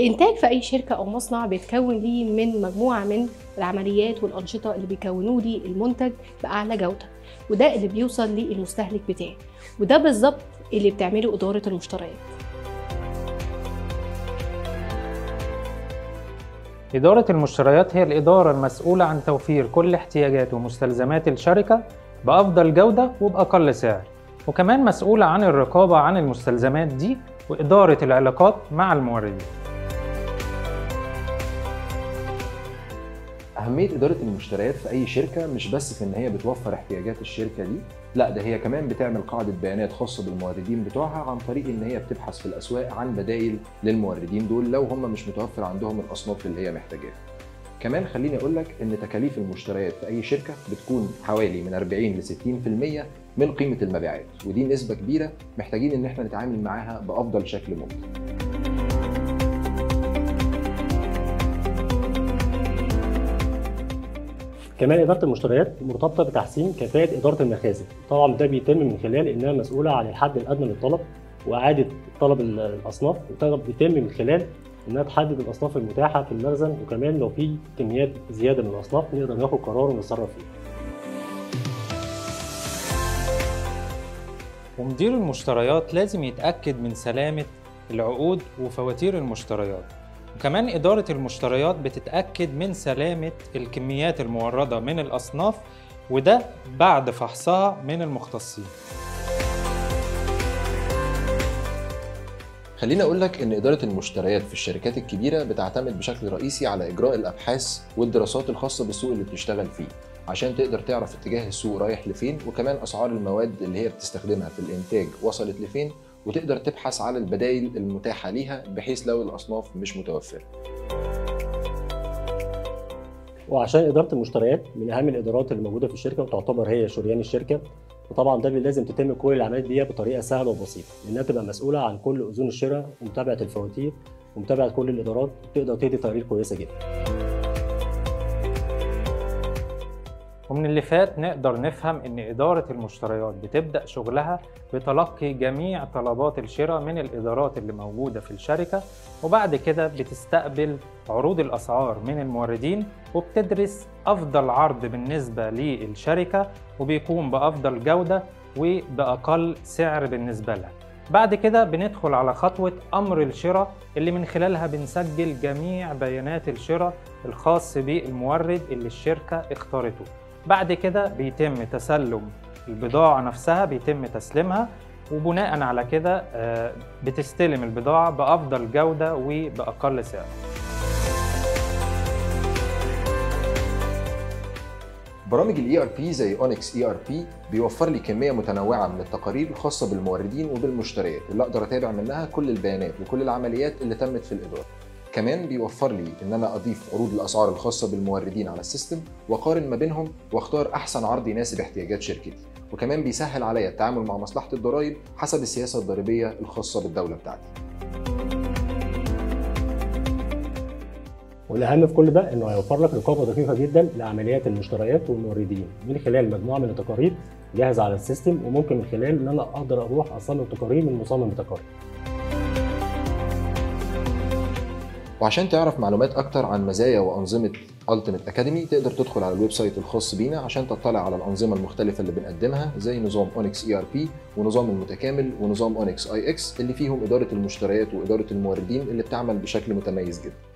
الإنتاج في أي شركة أو مصنع بيتكون ليه من مجموعة من العمليات والأنشطة اللي بيكونوا لي المنتج بأعلى جودة وده اللي بيوصل للمستهلك بتاعي وده بالظبط اللي بتعمله إدارة المشتريات إدارة المشتريات هي الإدارة المسؤولة عن توفير كل احتياجات ومستلزمات الشركة بأفضل جودة وبأقل سعر وكمان مسؤولة عن الرقابة عن المستلزمات دي وإدارة العلاقات مع الموردين أهمية إدارة المشتريات في أي شركة مش بس في إن هي بتوفر احتياجات الشركة دي، لا ده هي كمان بتعمل قاعدة بيانات خاصة بالموردين بتوعها عن طريق إن هي بتبحث في الأسواق عن بدائل للموردين دول لو هم مش متوفر عندهم الأصناف اللي هي محتاجاها. كمان خليني أقول لك إن تكاليف المشتريات في أي شركة بتكون حوالي من 40 ل 60% من قيمة المبيعات، ودي نسبة كبيرة محتاجين إن احنا نتعامل معاها بأفضل شكل ممكن. كمان اداره المشتريات مرتبطه بتحسين كفاءه اداره المخازن طبعا ده بيتم من خلال انها مسؤوله عن الحد الادنى للطلب واعاده طلب الاصناف وده بيتم من خلال انها تحدد الاصناف المتاحه في المخزن وكمان لو في كميات زياده من الاصناف نقدر ناخد قرار ونتصرف فيه ومدير المشتريات لازم يتأكد من سلامة العقود وفواتير المشتريات وكمان إدارة المشتريات بتتأكد من سلامة الكميات الموردة من الأصناف وده بعد فحصها من المختصين خليني اقول لك ان اداره المشتريات في الشركات الكبيره بتعتمد بشكل رئيسي على اجراء الابحاث والدراسات الخاصه بالسوق اللي بتشتغل فيه عشان تقدر تعرف اتجاه السوق رايح لفين وكمان اسعار المواد اللي هي بتستخدمها في الانتاج وصلت لفين وتقدر تبحث على البدائل المتاحه ليها بحيث لو الاصناف مش متوفره وعشان اداره المشتريات من اهم الادارات اللي موجوده في الشركه وتعتبر هي شريان الشركه وطبعا ده لازم تتم كل العمليات دي بطريقه سهله وبسيطه لانها تبقى مسؤوله عن كل اذون الشراء ومتابعه الفواتير ومتابعه كل الادارات تقدر تدي تقارير كويسه جدا ومن اللي فات نقدر نفهم ان إدارة المشتريات بتبدأ شغلها بتلقي جميع طلبات الشراء من الإدارات اللي موجودة في الشركة وبعد كده بتستقبل عروض الأسعار من الموردين وبتدرس أفضل عرض بالنسبة للشركة وبيكون بأفضل جودة وبأقل سعر بالنسبة لها بعد كده بندخل على خطوة أمر الشراء اللي من خلالها بنسجل جميع بيانات الشراء الخاص بالمورد اللي الشركة اختارته بعد كده بيتم تسلم البضاعة نفسها بيتم تسليمها وبناء على كده بتستلم البضاعة بأفضل جودة وبأقل سعر برامج الاي ار بي زي اونكس اي ار بي بيوفر لي كميه متنوعه من التقارير الخاصه بالموردين وبالمشتريات اللي اقدر اتابع منها كل البيانات وكل العمليات اللي تمت في الاداره كمان بيوفر لي ان انا اضيف عروض الاسعار الخاصه بالموردين على السيستم واقارن ما بينهم واختار احسن عرض يناسب احتياجات شركتي وكمان بيسهل عليا التعامل مع مصلحه الضرائب حسب السياسه الضريبيه الخاصه بالدوله بتاعتي والاهم في كل ده انه هيوفر لك رقابه دقيقه جدا لعمليات المشتريات والموردين من خلال مجموعه من التقارير جاهزه على السيستم وممكن من خلال ان انا اقدر اروح اصمم تقارير من مصمم تقارير وعشان تعرف معلومات اكتر عن مزايا وانظمه Ultimate Academy تقدر تدخل على الويب سايت الخاص بينا عشان تطلع على الانظمه المختلفه اللي بنقدمها زي نظام اونكس اي ار بي ونظام المتكامل ونظام اونكس اي اكس اللي فيهم اداره المشتريات واداره الموردين اللي بتعمل بشكل متميز جدا